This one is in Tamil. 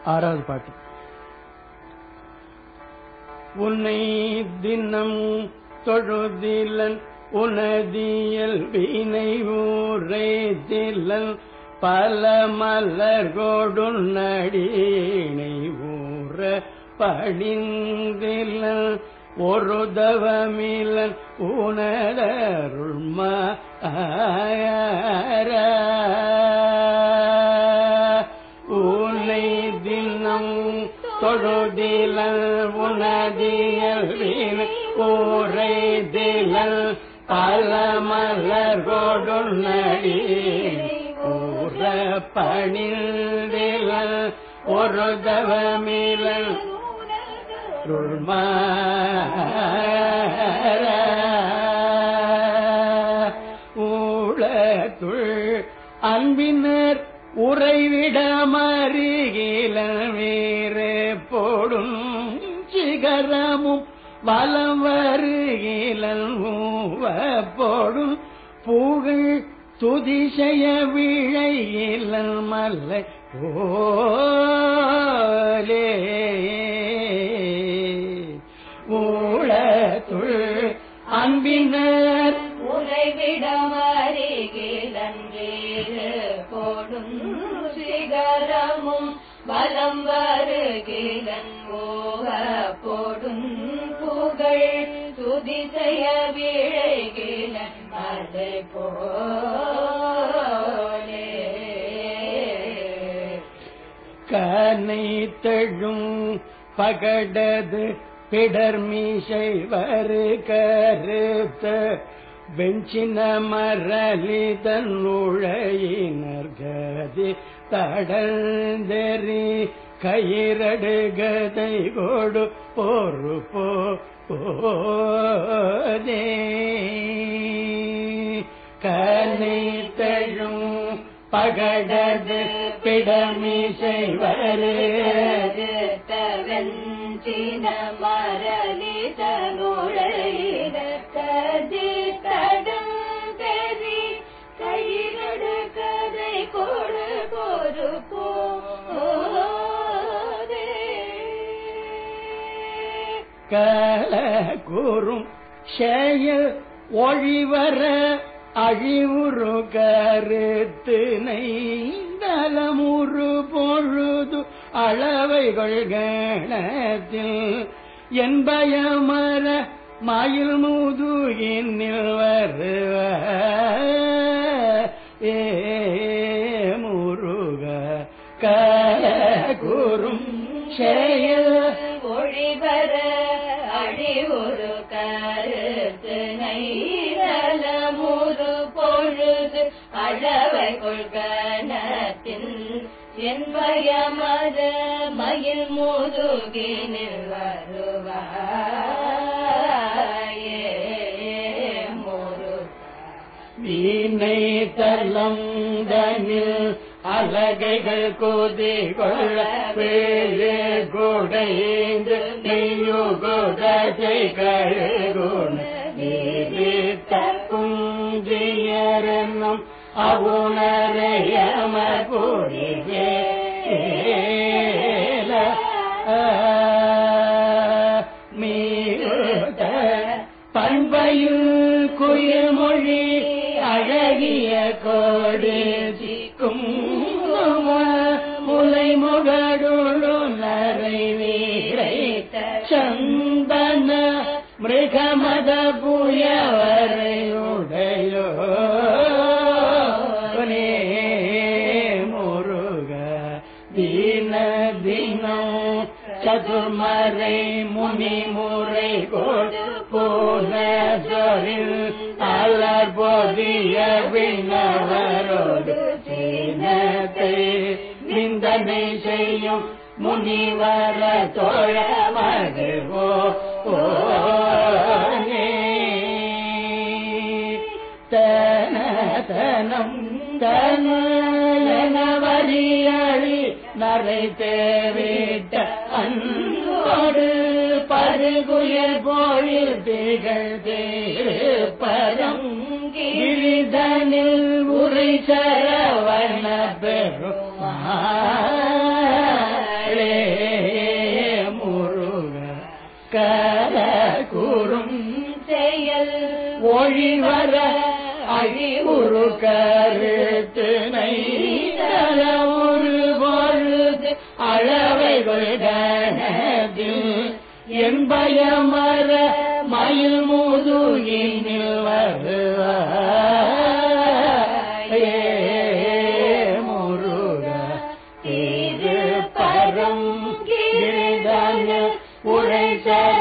ஆறாவது பாட்டு உன்னை தினம் தொழுதிலன் உனதியல் வினை ஊரை தில்லன் பல மலர் கொடுநடீனை ஊற பணிந்திலன் ஒரு தவமிலன் உணரருள்மா உன்னை தினம் தொழுதிலல் உனதியல் வீண் ஊரை திலல் பல மலர் கொடுநடி ஊர பணிந்திலல் ஒரு தவமிலன் ஊழத்துள் அன்பினர் உறைவிடமருகில வேறு போடும் சிகரமும் வலம் வருகிலன் போடும் பூகள் துதிசய விழையிலன் மல்லை போலே ஊழத்துள் அன்பினர் உறைவிடமருகிலன்றீரு போடும் சிகரமும் வலம் வருகிலன் ஓக போடும் புகழ் துதிசைய விழைகிலன் அதை போலே கனை தழும் பகடது பிடர்மீசை வரு கருத்த வெஞ்சின மரளிதன் உழையினர் கதி தடந்தெறி கயிரடு கதை கொடு பொறு போதே கனை தழும் பகடது பிடமிசை வரு வெஞ்சின மரலித நுழையிட கதி தடம் தெரி கையிலடு கதை கொடு பொறு கல கூறும் செயல் ஒழிவர அழிவுறு கருத்து நலமுறு பொழுது அளவைகள் கணத்தில் என்பயமர மயில் முதுகினில் வருவ ஏ முருக கல கூறும் செயல் ஒழிவர அழிவுறு கருத்து நைதலமுறு பொழுது அளவை கொள்கணத்தின் என்பயமத மயில் முதுகினில் வருவாயே முருகா வீணை தலம் தனில் அலகைகள் கோதி கொள்ள பேழு குடைந்து நெய்யுகுடை கழுகுண நீரித்த குஞ்சியரனும் அவுணரையம கூடியே மீத பண்பையில் குயில் மொழி அழகிய கோடி சிக்கும் முலை முகடுழு நரை வீரை சந்தன மிருகமத புயவரை உடையோ முருக தீன தினம் சதுர்மறை முனி முறை கொடு போன சொரில் அலர் போதிய விண்ணவரோடு சீனத்தை நிந்தனை செய்யும் முனிவர தோழ மகிழ்வோ தன தனம் தனவரியழி நரை தேவிட்ட அன்போடு பருகுயர் போயில் திகழ் தேப்பரம் கிரிதனில் உரை சரவண பெருமாளே அழிவர அழிவுறு கருத்தினை தர ஒரு பொழுது அளவைகள் கணத்தில் என் பயமர மயில் முதுகினில் வருவாயே முருக திரு பரம் கிருதன உரைசர